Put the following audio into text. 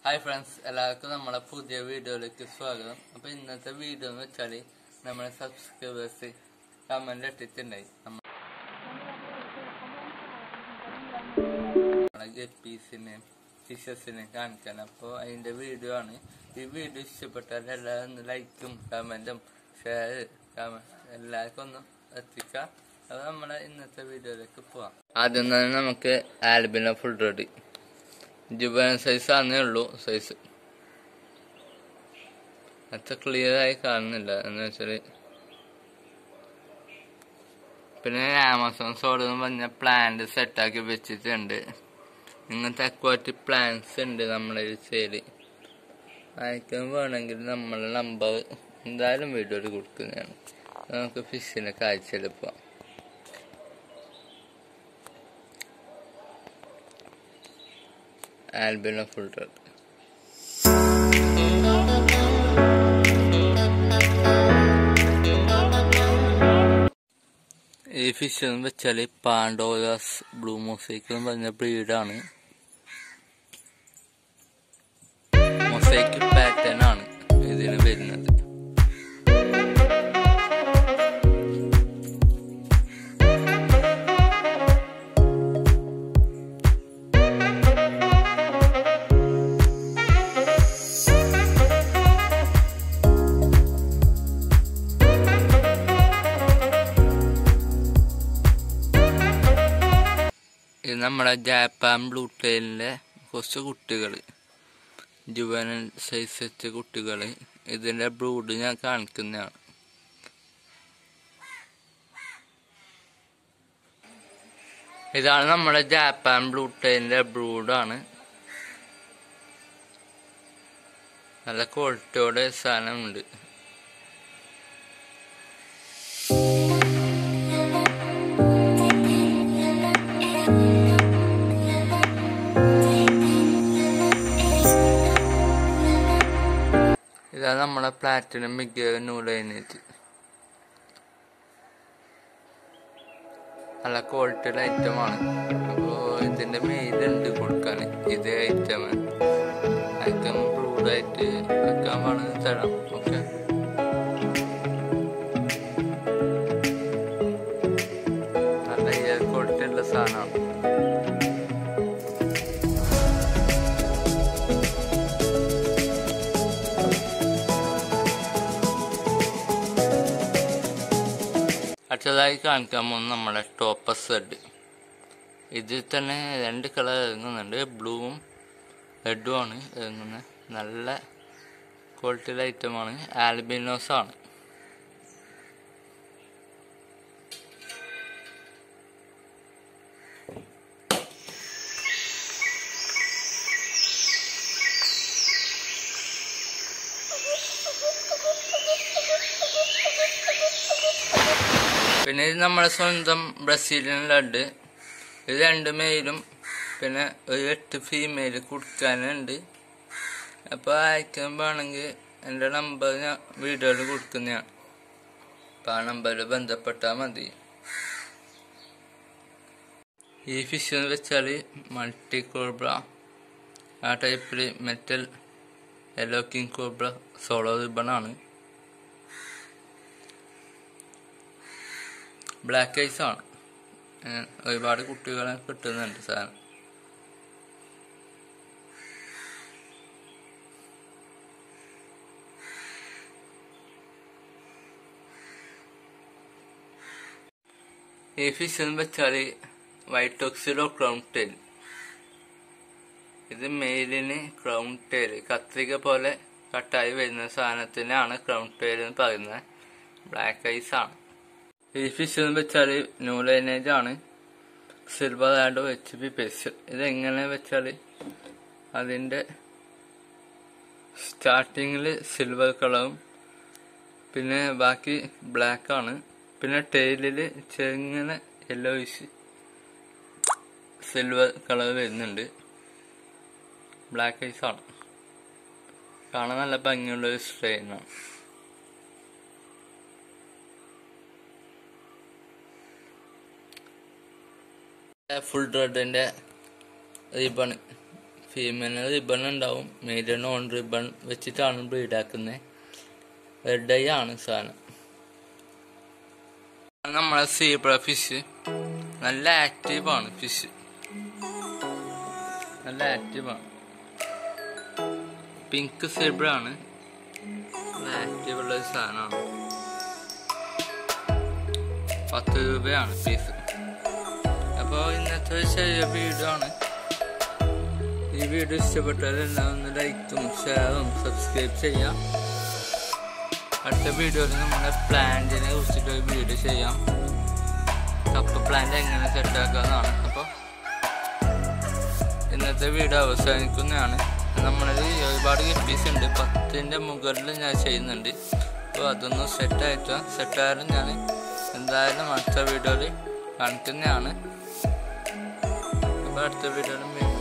hi friends എല്ലാവർക്കും നമ്മളെ പുതിയ വീഡിയോയിലേക്ക് സ്വാഗതം അപ്പൊ ഇന്നത്തെ വീഡിയോ എന്ന് വെച്ചാല് നമ്മളെ സബ്സ്ക്രൈബേഴ്സ് കമന്റ് ഇട്ടിട്ടുണ്ടായി നമ്മ- നമ്മളെ ഗപ്പീസിനെ ഫിഷസിനെ കാണിക്കാൻ അപ്പോൾ അതിന്റെ വീഡിയോ ആണ് ഈ വീഡിയോ ഇഷ്ടപ്പെട്ടാൽ എല്ലാവരും ഒന്ന് ലൈക്കും കമന്റും ഷെയർ എല്ലാവർക്കും ഒന്ന് എത്തിക്കാം അപ്പൊ നമ്മളെ ഇന്നത്തെ വീഡിയോയിലേക്ക് പോവാം ആദ്യം തന്നെ നമുക്ക് ആൽബിന ഫുൾ റെഡി ജുബൻ സൈസ് ആണെന്നേ ഉള്ളൂ സൈസ് അത്ര ക്ലിയർ ആയി കാണുന്നില്ല എന്ന് വെച്ചാല് പിന്നെ ആമസോൺ സോഡ് എന്ന് പറഞ്ഞ പ്ലാന്റ് സെറ്റാക്കി വെച്ചിട്ടുണ്ട് ഇങ്ങനത്തെ അക്വാറ്റിക് പ്ലാന്റ്സ് ഉണ്ട് നമ്മുടെ ഒരു സെയില് അയക്കാൻ വേണമെങ്കിൽ നമ്മളെ നമ്പർ എന്തായാലും വീഡിയോയിൽ കൊടുക്കുന്നതാണ് നമുക്ക് ഫിഷിനെ കാഴ്ചയിൽ പോവാം ആൽബിനോ ഫുൾ റെഡ് ഈ ഫിഷ് എന്ന് വെച്ചാല് പാണ്ടോയാസ് ബ്ലൂ മൊസൈക്ക് എന്ന് പറഞ്ഞ ബ്രീഡാണ് മൊസൈക്ക് പാറ്റേൺ ആണ് ഇതിന് വരുന്നത് ഇത് നമ്മുടെ ജാപ്പാൻ ബ്ലൂ ടൈലിലെ കുറച്ച് കുട്ടികൾ ജുവനൽ സൈസ് വെച്ച കുട്ടികൾ ഇതിന്റെ ബ്രൂഡ് ഞാൻ കാണിക്കുന്നതാണ് ഇതാണ് നമ്മുടെ ജാപ്പാൻ ബ്ലൂ ടൈലിന്റെ ബ്രൂഡാണ് നല്ല ക്വാളിറ്റിയോടെ സാധനമുണ്ട് ഇതാണ് നമ്മുടെ പ്ലാറ്റിനം മിക്ക നൂലൈനേറ്റ് നല്ല ക്വാളിറ്റിയുടെ ഐറ്റമാണ് അപ്പോൾ ഇതിന്റെ മെയിലുണ്ട് കൊടുക്കാൻ ഇതേ ഐറ്റം ഐറ്റം ബ്രൂഡായിട്ട് വെക്കാൻ വേണമെങ്കിൽ തരാം ഓക്കെ നല്ല ഇയർ ക്വാളിറ്റി ഉള്ള സാധനമാണ് അടുത്തതായി കാണിക്കാൻ പോകുന്നത് നമ്മുടെ ടോപ്പസ് റെഡ് ഇതിൽ തന്നെ രണ്ട് കളർ ഇറങ്ങുന്നുണ്ട് ബ്ലൂവും റെഡും ആണ് ഇറങ്ങുന്നത് നല്ല ക്വാളിറ്റിയുടെ ഐറ്റമാണ് ആൽബിനോസ് ആണ് പിന്നെ ഇത് നമ്മുടെ സ്വന്തം ബ്രസീലിയൻ ലഡ് ഇത് രണ്ട് മെയിലും പിന്നെ ഒരു എട്ട് ഫീമെയിൽ കൊടുക്കാനുണ്ട് അപ്പോൾ അയക്കാൻ വേണമെങ്കിൽ എൻ്റെ നമ്പർ ഞാൻ വീഡിയോയിൽ കൊടുക്കുന്നതാണ് അപ്പോൾ ആ നമ്പറിൽ ബന്ധപ്പെട്ടാൽ മതി ഈ ഫിഷ് എന്ന് വെച്ചാൽ മൾട്ടി കോബ്ര ആ ടൈപ്പിൽ metal yellow king cobra solo റിബണാണ് ബ്ലാക്ക് ഐസ് ആണ് ഏഹ് ഒരുപാട് കുട്ടികളെ കിട്ടുന്നുണ്ട് സാധനം ഈ ഫിഷ് എന്ന് വെച്ചാൽ വൈറ്റ് ഓക്സിഡോ ക്രൗൺ ടെയിൽ ഇത് മെയിലിന് ക്രൗൺ ടെയിൽ കത്രിക പോലെ കട്ടായി വരുന്ന സാധനത്തിനാണ് ക്രൗൺ ടെയിൽ എന്ന് പറയുന്നത് ബ്ലാക്ക് ഐസ് ആണ് ഈ ഫിഷ് എന്ന് വെച്ചാൽ ന്യൂ ലൈനേജ് ആണ് സിൽവർ ആൻഡ് എച്ച് പി പെസ് ഇത് എങ്ങനെ വെച്ചാൽ അതിന്റെ സ്റ്റാർട്ടിങ്ങിൽ സിൽവർ കളറും പിന്നെ ബാക്കി ബ്ലാക്ക് ആണ് പിന്നെ ടെയിലില് ചെറുങ്ങനെ യെല്ലോയിഷ് സിൽവർ കളർ വരുന്നുണ്ട് ബ്ലാക്ക് ഐസ് ആണ് കാണാൻ നല്ല ഭംഗിയുള്ള ഒരു സ്ട്രെയിനാണ് ഫുൾ റെഡിന്റെ റിബൺ ഫീമെയിലിന് റിബൺ ഉണ്ടാവും മെയിലിന് ഓൺ റിബൺ വെച്ചിട്ടാണ് ബ്രീഡ് ആക്കുന്നത് റെഡ് ഐ ആണ് സാധനം നമ്മളെ സീബ്ര ഫിഷ് നല്ല ആക്റ്റീവാണ് ഫിഷ് നല്ല ആക്റ്റീവാണ് പിങ്ക് സീബ്ര ആണ് നല്ല ആക്റ്റീവുള്ള ഒരു സാധനമാണ് പത്ത് രൂപയാണ് പീസ് അപ്പോൾ ഇന്നത്തെ ഒരു ചെറിയ വീഡിയോ ആണ് ഈ വീഡിയോ ഇഷ്ടപ്പെട്ടാൽ എല്ലാം ഒന്ന് ലൈക്കും ഷെയറും സബ്സ്ക്രൈബ് ചെയ്യാം അടുത്ത വീഡിയോയിൽ നമ്മുടെ പ്ലാന്റിനെ കുറിച്ചിട്ട് ഒരു വീഡിയോ ചെയ്യാം കപ്പ പ്ലാന്റ് എങ്ങനെ സെറ്റാക്കാന്നാണ് അപ്പോൾ ഇന്നത്തെ വീഡിയോ അവസാനിക്കുന്നതാണ് നമ്മളത് ഒരുപാട് ഗപ്പീസ് ഉണ്ട് പത്തിൻ്റെ മുകളിൽ ഞാൻ ചെയ്യുന്നുണ്ട് അപ്പോൾ അതൊന്ന് സെറ്റായിട്ട് സെറ്റായാലും ഞാൻ എന്തായാലും അടുത്ത വീഡിയോയിൽ കാണിക്കുന്നതാണ് അപ്പോൾ അടുത്ത വീഡിയോയിൽ